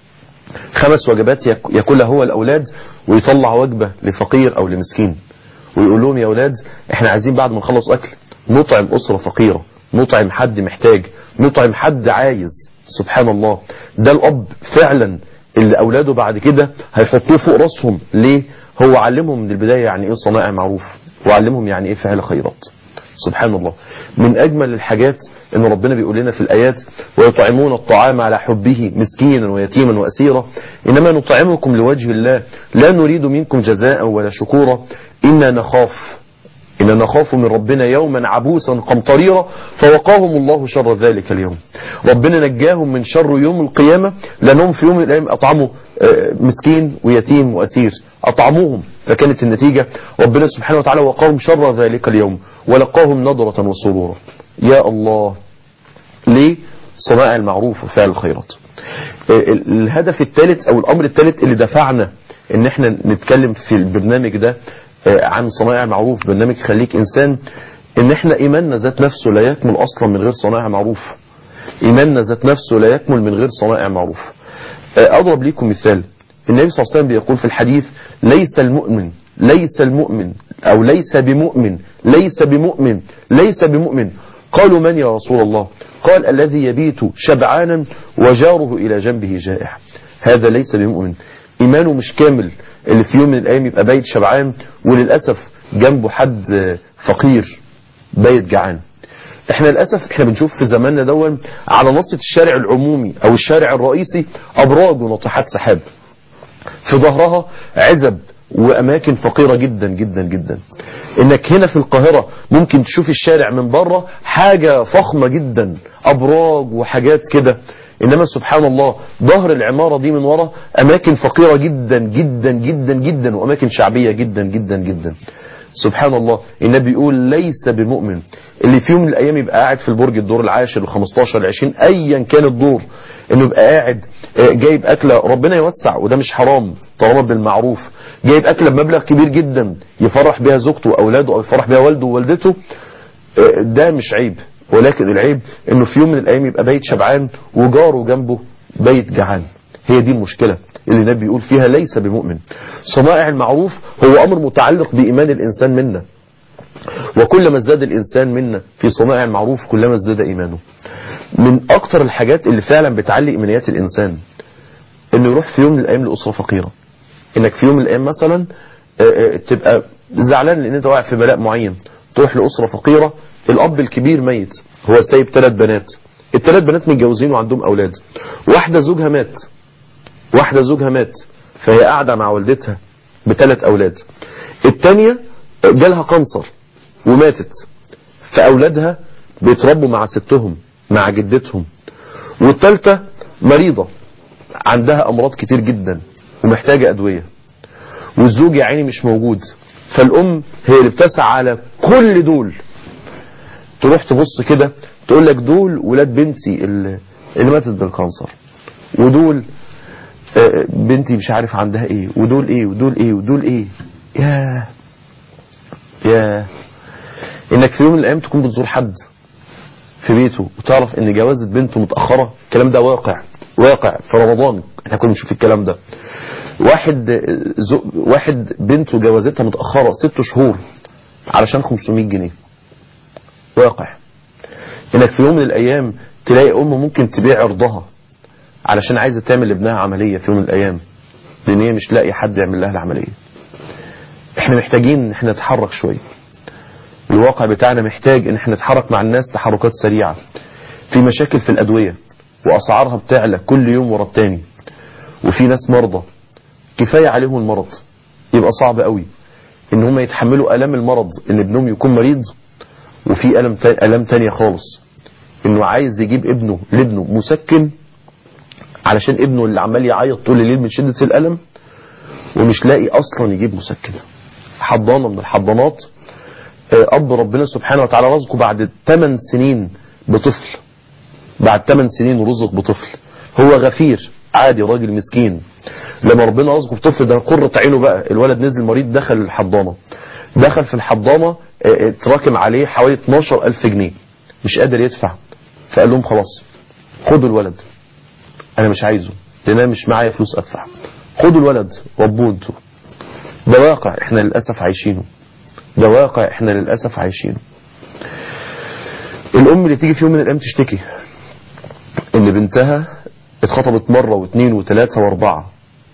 خمس وجبات ياكلها هو الأولاد ويطلع وجبة لفقير أو لمسكين ويقول لهم يا أولاد احنا عايزين بعد ما نخلص أكل نطعم أسرة فقيرة نطعم حد محتاج نطعم حد عايز سبحان الله ده الأب فعلا اللي أولاده بعد كده هيحطوه فوق راسهم ليه هو علمهم من البداية يعني إيه صنائع معروف وعلمهم يعني إيه فعل خيرات سبحان الله من أجمل الحاجات أن ربنا بيقول لنا في الآيات ويطعمون الطعام على حبه مسكينا ويتيما وأسيرا إنما نطعمكم لوجه الله لا نريد منكم جزاء ولا شكورا إنا نخاف إننا نخاف من ربنا يوما عبوسا قمطريرا فوقاهم الله شر ذلك اليوم ربنا نجاهم من شر يوم القيامة لأنهم في يوم من الأيام أطعموا مسكين ويتيم وأسير أطعموهم فكانت النتيجة ربنا سبحانه وتعالى وقاهم شر ذلك اليوم ولقاهم نظرة وسرورا يا الله ليه صنائع المعروف وفعل الخيرات الهدف الثالث أو الأمر الثالث اللي دفعنا ان احنا نتكلم في البرنامج ده عن صنائع معروف برنامج خليك إنسان إن إحنا إيماننا ذات نفسه لا يكمل أصلا من غير صنائع معروف إيماننا ذات نفسه لا يكمل من غير صنائع معروف أضرب لكم مثال النبي صلى الله عليه وسلم بيقول في الحديث ليس المؤمن ليس المؤمن أو ليس بمؤمن ليس بمؤمن ليس بمؤمن قالوا من يا رسول الله قال الذي يبيت شبعانا وجاره إلى جنبه جائع هذا ليس بمؤمن إيمانه مش كامل اللي في يوم من الأيام يبقى بايت شبعان وللأسف جنبه حد فقير بايت جعان احنا للأسف احنا بنشوف في زماننا دون على نصة الشارع العمومي او الشارع الرئيسي ابراج وناطحات سحاب في ظهرها عزب واماكن فقيرة جدا جدا جدا انك هنا في القاهرة ممكن تشوف الشارع من بره حاجة فخمة جدا ابراج وحاجات كده إنما سبحان الله ظهر العمارة دي من ورا أماكن فقيرة جدا جدا جدا جدا وأماكن شعبية جدا جدا جدا سبحان الله النبي يقول ليس بمؤمن اللي في يوم من الأيام يبقى قاعد في البرج الدور العاشر ال15 العشرين أيا كان الدور إنه يبقى قاعد جايب أكلة ربنا يوسع وده مش حرام طالما بالمعروف جايب أكلة بمبلغ كبير جدا يفرح بها زوجته وأولاده أو يفرح بها والده ووالدته ده مش عيب ولكن العيب انه في يوم من الايام يبقى بيت شبعان وجاره جنبه بيت جعان هي دي المشكلة اللي النبي يقول فيها ليس بمؤمن صنائع المعروف هو امر متعلق بايمان الانسان منا وكلما ازداد الانسان منا في صنائع المعروف كلما ازداد ايمانه من اكتر الحاجات اللي فعلا بتعلي ايمانيات الانسان انه يروح في يوم من الايام لاسره فقيره انك في يوم من الايام مثلا آه، آه، تبقى زعلان لان انت واقع في بلاء معين تروح لاسره فقيره الاب الكبير ميت هو سايب ثلاث بنات الثلاث بنات متجوزين وعندهم اولاد واحده زوجها مات واحده زوجها مات فهي قاعده مع والدتها بثلاث اولاد الثانيه جالها كانسر وماتت فاولادها بيتربوا مع ستهم مع جدتهم والثالثه مريضه عندها امراض كتير جدا ومحتاجه ادويه والزوج يا عيني مش موجود فالام هي اللي بتسعى على كل دول تروح تبص كده تقول لك دول ولاد بنتي اللي اللي ماتت بالكانسر ودول آه، بنتي مش عارف عندها ايه ودول ايه ودول ايه ودول ايه يا يا انك في يوم من الايام تكون بتزور حد في بيته وتعرف ان جوازة بنته متأخرة الكلام ده واقع واقع في رمضان احنا كنا بنشوف الكلام ده واحد زو واحد بنته جوازتها متأخرة ست شهور علشان 500 جنيه واقع انك في يوم من الايام تلاقي ام ممكن تبيع عرضها علشان عايزة تعمل لابنها عملية في يوم من الايام لان هي مش لاقي حد يعمل لها العملية احنا محتاجين ان احنا نتحرك شوية الواقع بتاعنا محتاج ان احنا نتحرك مع الناس تحركات سريعة في مشاكل في الادوية واسعارها بتعلى كل يوم ورا التاني وفي ناس مرضى كفاية عليهم المرض يبقى صعب قوي ان هم يتحملوا الام المرض ان ابنهم يكون مريض وفي الم تا- الام تانية خالص انه عايز يجيب ابنه لابنه مسكن علشان ابنه اللي عمال يعيط طول الليل من شدة الالم ومش لاقي اصلا يجيب مسكن حضانة من الحضانات آه، اب ربنا سبحانه وتعالى رزقه بعد 8 سنين بطفل بعد 8 سنين رزق بطفل هو غفير عادي راجل مسكين لما ربنا رزقه بطفل ده قرة عينه بقى الولد نزل مريض دخل الحضانة دخل في الحضانة آه، اتراكم عليه حوالي 12 ألف جنيه مش قادر يدفع فقال لهم خلاص خدوا الولد انا مش عايزه لان انا مش معايا فلوس ادفع خدوا الولد ربوه انتوا ده واقع احنا للأسف عايشينه ده واقع احنا للأسف عايشينه الام اللي تيجي في يوم من الايام تشتكي ان بنتها اتخطبت مرة واثنين وثلاثة واربعة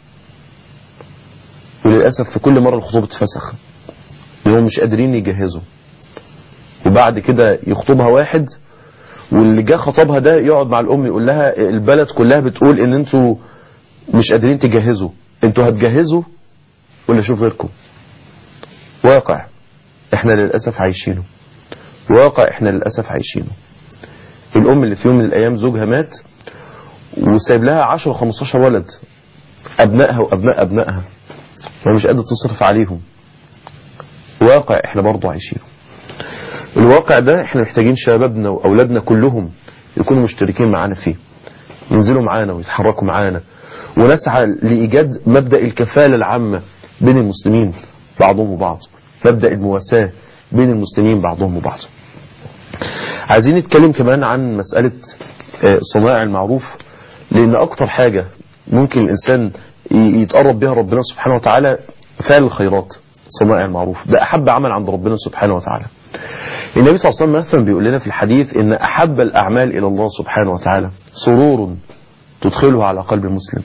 وللأسف في كل مرة الخطوبة تفسخ لأنهم مش قادرين يجهزوا وبعد كده يخطبها واحد واللي جه خطبها ده يقعد مع الأم يقول لها البلد كلها بتقول ان انتوا مش قادرين تجهزوا انتوا هتجهزوا ولا شوف غيركم واقع احنا للأسف عايشينه واقع احنا للأسف عايشينه الأم اللي في يوم من الأيام زوجها مات وسايب لها 10 15 ولد أبنائها وأبناء أبنائها ومش قادرة تصرف عليهم واقع احنا برضو عايشينه الواقع ده احنا محتاجين شبابنا وأولادنا كلهم يكونوا مشتركين معانا فيه ينزلوا معانا ويتحركوا معانا ونسعى لإيجاد مبدأ الكفالة العامة بين المسلمين بعضهم وبعض مبدأ المواساة بين المسلمين بعضهم وبعض عايزين نتكلم كمان عن مسألة آه، صنائع المعروف لأن أكتر حاجة ممكن الإنسان ي- يتقرب بها ربنا سبحانه وتعالى فعل الخيرات صنائع المعروف ده أحب عمل عند ربنا سبحانه وتعالى النبي صلى الله عليه وسلم مثلا بيقول لنا في الحديث إن أحب الأعمال إلى الله سبحانه وتعالى سرور تدخله على قلب مسلم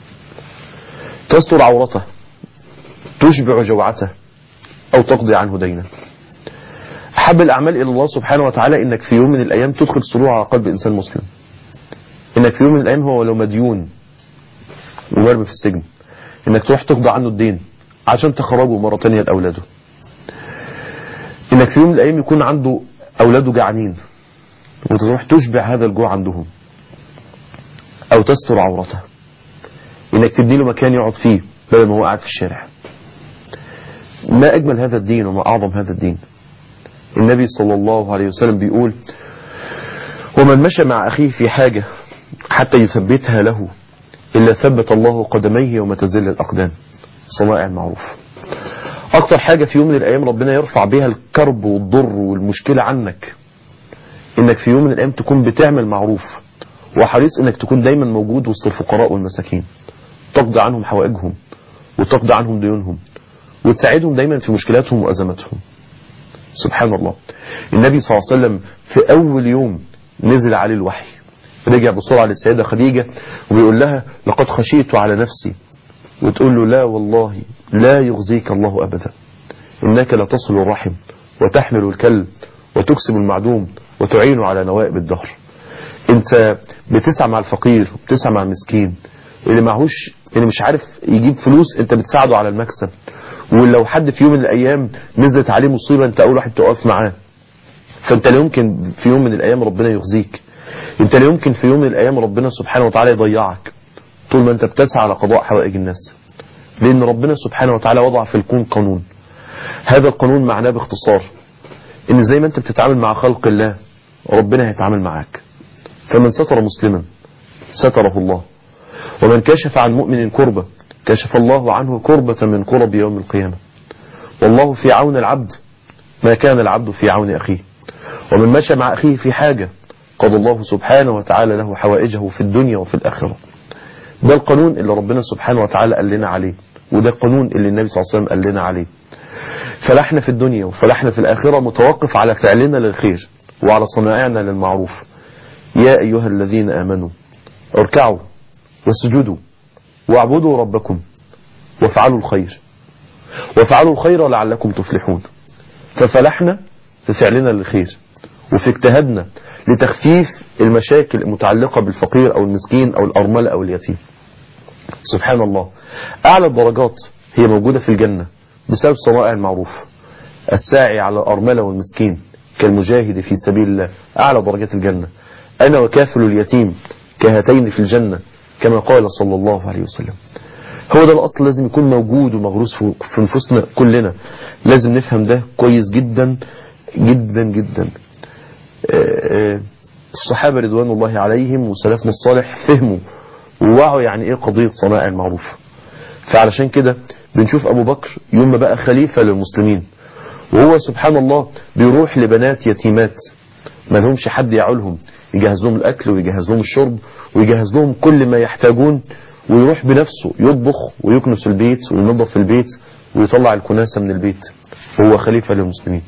تستر عورته تشبع جوعته أو تقضي عنه دينا أحب الأعمال إلى الله سبحانه وتعالى إنك في يوم من الأيام تدخل سرور على قلب إنسان مسلم إنك في يوم من الأيام هو لو مديون ومرمي في السجن إنك تروح تقضي عنه الدين عشان تخرجه مرة تانية لأولاده إنك في يوم من الأيام يكون عنده أولاده جعانين وتروح تشبع هذا الجوع عندهم أو تستر عورته إنك تبني له مكان يقعد فيه بدل ما هو قاعد في الشارع ما أجمل هذا الدين وما أعظم هذا الدين النبي صلى الله عليه وسلم بيقول ومن مشى مع أخيه في حاجة حتى يثبتها له إلا ثبت الله قدميه يوم تزل الأقدام صنائع المعروف أكتر حاجة في يوم من الأيام ربنا يرفع بها الكرب والضر والمشكلة عنك إنك في يوم من الأيام تكون بتعمل معروف وحريص إنك تكون دايما موجود وسط الفقراء والمساكين تقضي عنهم حوائجهم وتقضي عنهم ديونهم وتساعدهم دايما في مشكلاتهم وأزماتهم سبحان الله النبي صلى الله عليه وسلم في أول يوم نزل عليه الوحي رجع بسرعة للسيدة خديجة وبيقول لها لقد خشيت على نفسي وتقول له لا والله لا يغزيك الله أبدا إنك لتصل الرحم وتحمل الكلب وتكسب المعدوم وتعين على نوائب الدهر انت بتسعى مع الفقير وبتسعى مع المسكين اللي معهوش اللي مش عارف يجيب فلوس انت بتساعده على المكسب ولو حد في يوم من الايام نزلت عليه مصيبة انت اول واحد تقف معاه فانت لا يمكن في يوم من الايام ربنا يخزيك انت لا يمكن في يوم من الايام ربنا سبحانه وتعالى يضيعك طول ما انت بتسعى على قضاء حوائج الناس لان ربنا سبحانه وتعالى وضع في الكون قانون هذا القانون معناه باختصار ان زي ما انت بتتعامل مع خلق الله ربنا هيتعامل معاك فمن ستر مسلما ستره الله ومن كشف عن مؤمن كربة كشف الله عنه كربة من كرب يوم القيامة والله في عون العبد ما كان العبد في عون أخيه ومن مشى مع أخيه في حاجة قضى الله سبحانه وتعالى له حوائجه في الدنيا وفي الآخرة ده القانون اللي ربنا سبحانه وتعالى قال لنا عليه وده القانون اللي النبي صلى الله عليه وسلم قال لنا عليه فلاحنا في الدنيا وفلاحنا في الآخرة متوقف على فعلنا للخير وعلى صنائعنا للمعروف يا أيها الذين آمنوا اركعوا واسجدوا واعبدوا ربكم وافعلوا الخير وافعلوا الخير لعلكم تفلحون ففلحنا في فعلنا للخير وفي اجتهادنا لتخفيف المشاكل المتعلقة بالفقير أو المسكين أو الأرملة أو اليتيم سبحان الله أعلى الدرجات هي موجودة في الجنة بسبب صنائع المعروف الساعي على الأرملة والمسكين كالمجاهد في سبيل الله أعلى درجات الجنة أنا وكافل اليتيم كهاتين في الجنة كما قال صلى الله عليه وسلم هو ده الأصل لازم يكون موجود ومغروس في نفوسنا كلنا لازم نفهم ده كويس جدا جدا جدا الصحابة رضوان الله عليهم وسلفنا الصالح فهموا ووعوا يعني ايه قضية صنائع المعروف فعلشان كده بنشوف أبو بكر يوم ما بقى خليفة للمسلمين وهو سبحان الله بيروح لبنات يتيمات ما لهمش حد يعولهم يجهز لهم الأكل ويجهز لهم الشرب ويجهز لهم كل ما يحتاجون ويروح بنفسه يطبخ ويكنس البيت وينظف البيت ويطلع الكناسة من البيت وهو خليفة للمسلمين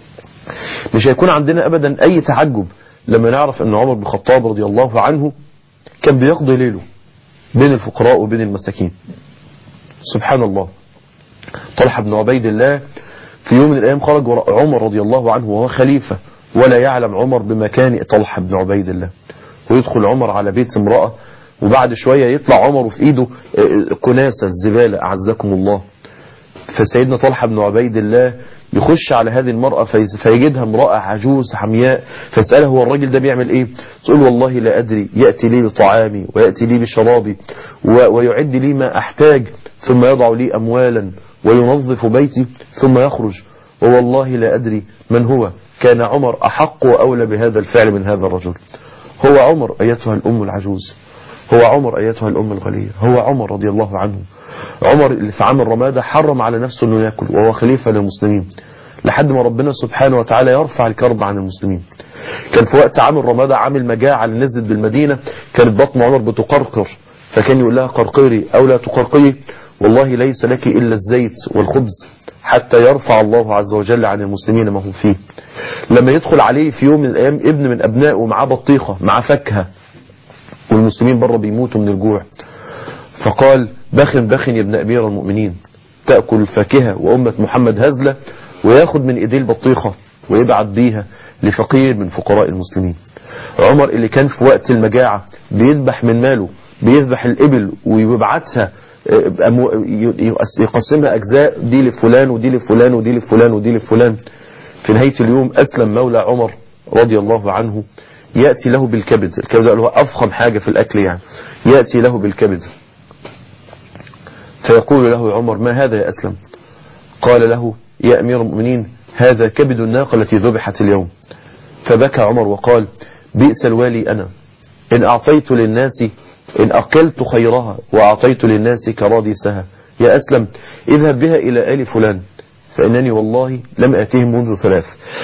مش هيكون عندنا أبدا أي تعجب لما نعرف أن عمر بن الخطاب رضي الله عنه كان بيقضي ليله بين الفقراء وبين المساكين سبحان الله طلحة بن عبيد الله في يوم من الأيام خرج عمر رضي الله عنه وهو خليفة ولا يعلم عمر بمكان طلحة بن عبيد الله ويدخل عمر على بيت امرأة وبعد شوية يطلع عمر في ايده كناسة الزبالة أعزكم الله فسيدنا طلحة بن عبيد الله يخش على هذه المرأة فيجدها امرأة عجوز حمياء فيسألها هو الراجل ده بيعمل ايه تقول والله لا أدري يأتي لي بطعامي ويأتي لي بشرابي ويعد لي ما أحتاج ثم يضع لي أموالا وينظف بيتي ثم يخرج ووالله لا أدري من هو كان عمر أحق وأولى بهذا الفعل من هذا الرجل هو عمر أيتها الأم العجوز هو عمر أيتها الأم الغلية هو عمر رضي الله عنه عمر اللي في عام الرمادة حرم على نفسه أنه يأكل وهو خليفة للمسلمين لحد ما ربنا سبحانه وتعالى يرفع الكرب عن المسلمين كان في وقت عام الرمادة عام المجاعة اللي نزلت بالمدينة كانت بطن عمر بتقرقر فكان يقول لها قرقري أو لا تقرقري والله ليس لك إلا الزيت والخبز حتى يرفع الله عز وجل عن المسلمين ما هم فيه لما يدخل عليه في يوم من الأيام ابن من أبنائه ومعاه بطيخة معاه فاكهة والمسلمين بره بيموتوا من الجوع فقال بخن بخن يا ابن أمير المؤمنين تأكل الفاكهة وأمة محمد هزلة وياخد من إيديه البطيخة ويبعت بيها لفقير من فقراء المسلمين عمر اللي كان في وقت المجاعة بيذبح من ماله بيذبح الإبل ويبعتها يقسمها أجزاء دي لفلان ودي لفلان ودي لفلان ودي لفلان في نهاية اليوم أسلم مولى عمر رضي الله عنه يأتي له بالكبد الكبد هو أفخم حاجة في الأكل يعني يأتي له بالكبد فيقول له عمر ما هذا يا أسلم قال له يا أمير المؤمنين هذا كبد الناقة التي ذبحت اليوم فبكى عمر وقال بئس الوالي أنا إن أعطيت للناس إن أكلت خيرها وأعطيت للناس كراديسها يا أسلم اذهب بها إلى آل فلان فإنني والله لم أتهم منذ ثلاث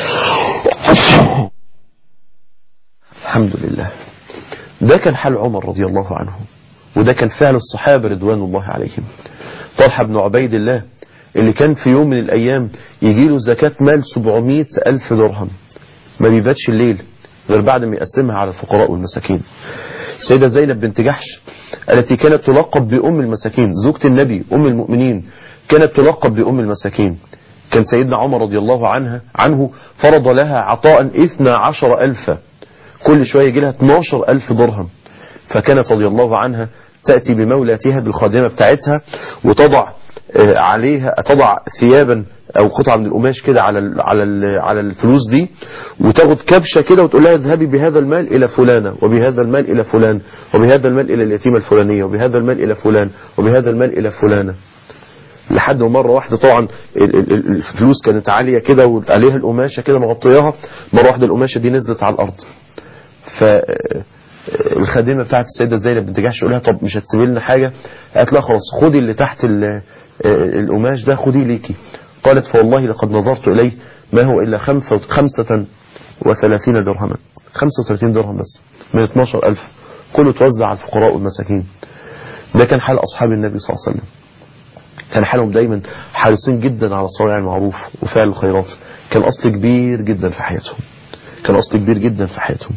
الحمد لله ده كان حال عمر رضي الله عنه وده كان فعل الصحابة رضوان الله عليهم طلحة بن عبيد الله اللي كان في يوم من الأيام يجي له زكاة مال 700 ألف درهم ما بيباتش الليل غير بعد ما يقسمها على الفقراء والمساكين السيدة زينب بنت جحش التي كانت تلقب بأم المساكين زوجة النبي أم المؤمنين كانت تلقب بأم المساكين كان سيدنا عمر رضي الله عنها عنه فرض لها عطاء إثنى عشر ألفا كل شوية يجي لها 12 ألف درهم فكانت رضي الله عنها تأتي بمولاتها بالخادمة بتاعتها وتضع عليها تضع ثيابا او قطعه من القماش كده على ال على ال على الفلوس دي وتاخد كبشه كده وتقول لها اذهبي بهذا المال الى فلانه وبهذا المال الى فلان وبهذا المال الى اليتيمه الفلانيه وبهذا المال الى فلان وبهذا المال الى فلانه لحد ما مره واحده طبعا الفلوس كانت عاليه كده وعليها القماشه كده مغطياها مره واحده القماشه دي نزلت على الارض ف الخادمه بتاعت السيده زينب بنت جحش لها طب مش هتسيبي لنا حاجه قالت لها خلاص خدي اللي تحت القماش ده خديه ليكي قالت فوالله لقد نظرت إليه ما هو إلا خمسة, خمسة وثلاثين درهما خمسة وثلاثين درهم بس من 12 ألف كله توزع على الفقراء والمساكين ده كان حال أصحاب النبي صلى الله عليه وسلم كان حالهم دايما حريصين جدا على صناع المعروف وفعل الخيرات كان أصل كبير جدا في حياتهم كان أصل كبير جدا في حياتهم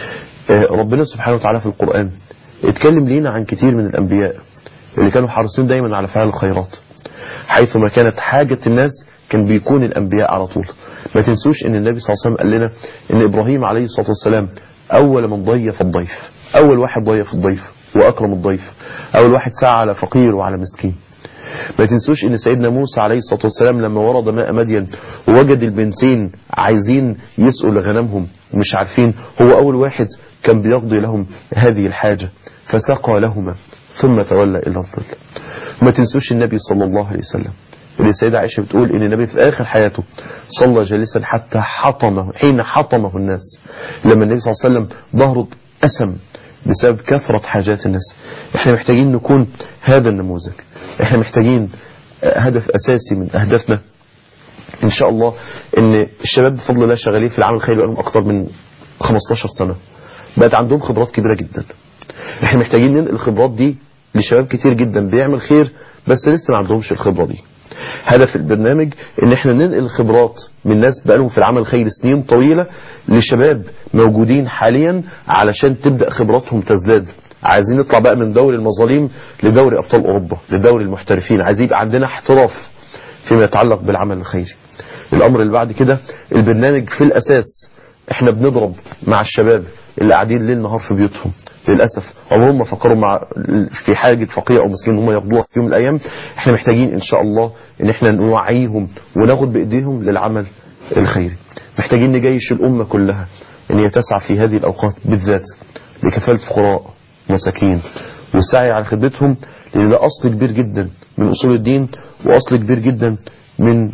ربنا سبحانه وتعالى في القرآن اتكلم لينا عن كتير من الأنبياء اللي كانوا حريصين دايما على فعل الخيرات حيثما كانت حاجة الناس كان بيكون الأنبياء على طول ما تنسوش ان النبي صلى الله عليه وسلم قال لنا ان إبراهيم عليه الصلاة والسلام أول من ضيف الضيف أول واحد ضيف الضيف وأكرم الضيف أول واحد سعى على فقير وعلى مسكين ما تنسوش ان سيدنا موسى عليه الصلاة والسلام لما ورد ماء مدين ووجد البنتين عايزين يسقوا لغنمهم ومش عارفين هو أول واحد كان بيقضي لهم هذه الحاجة فسقى لهما ثم تولى إلى الظل ما تنسوش النبي صلى الله عليه وسلم اللي السيدة عائشة بتقول ان النبي في آخر حياته صلى جالسا حتى حطمه حين حطمه الناس لما النبي صلى الله عليه وسلم ظهره أسم بسبب كثرة حاجات الناس احنا محتاجين نكون هذا النموذج احنا محتاجين هدف أساسي من أهدافنا ان شاء الله ان الشباب بفضل الله شغالين في العمل الخيري بقالهم اكتر من 15 سنة بقت عندهم خبرات كبيرة جدا احنا محتاجين ننقل الخبرات دي لشباب كتير جدا بيعمل خير بس لسه ما عندهمش الخبرة دي هدف البرنامج ان احنا ننقل الخبرات من ناس بقالهم في العمل الخيري سنين طويلة لشباب موجودين حاليا علشان تبدأ خبراتهم تزداد عايزين نطلع بقى من دوري المظالم لدوري ابطال اوروبا لدوري المحترفين عايزين يبقى عندنا احتراف فيما يتعلق بالعمل الخيري الامر اللي بعد كده البرنامج في الاساس احنا بنضرب مع الشباب اللي قاعدين ليل نهار في بيوتهم للأسف عمرهم ما فكروا مع في حاجة فقير أو مسكين هم ياخدوها في يوم من الأيام احنا محتاجين إن شاء الله إن احنا نوعيهم وناخد بإيديهم للعمل الخيري محتاجين نجيش الأمة كلها إن هي تسعى في هذه الأوقات بالذات لكفالة فقراء مساكين والسعي على خدمتهم لأن ده أصل كبير جدا من أصول الدين وأصل كبير جدا من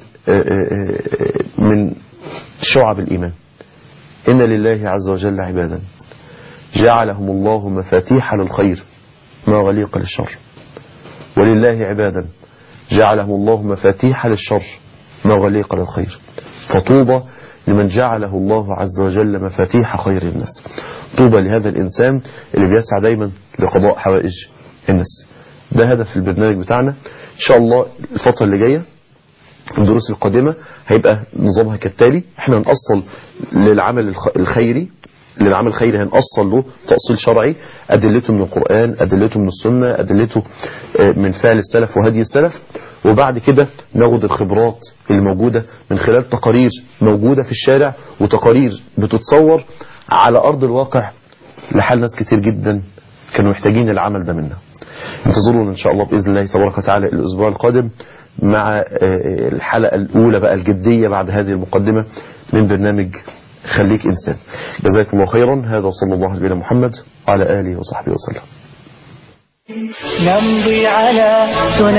من شعب الإيمان إن لله عز وجل عبادا جعلهم الله مفاتيح للخير مغاليق للشر ولله عبادا جعلهم الله مفاتيح للشر مغاليق للخير فطوبى لمن جعله الله عز وجل مفاتيح خير الناس طوبى لهذا الإنسان اللي بيسعى دايما لقضاء حوائج الناس ده هدف البرنامج بتاعنا إن شاء الله الفترة اللي جاية الدروس القادمة هيبقى نظامها كالتالي احنا نأصل للعمل الخيري للعمل الخيري هنأصل له تأصيل شرعي أدلته من القرآن أدلته من السنة أدلته من فعل السلف وهدي السلف وبعد كده ناخد الخبرات الموجودة من خلال تقارير موجودة في الشارع وتقارير بتتصور على أرض الواقع لحال ناس كتير جدا كانوا محتاجين العمل ده منا انتظرونا إن شاء الله بإذن الله تبارك وتعالى الأسبوع القادم مع الحلقة الأولى بقى الجدية بعد هذه المقدمة من برنامج خليك إنسان جزاكم الله خيرا هذا صلى الله عليه محمد وعلى آله وصحبه وسلم نمضي على سنن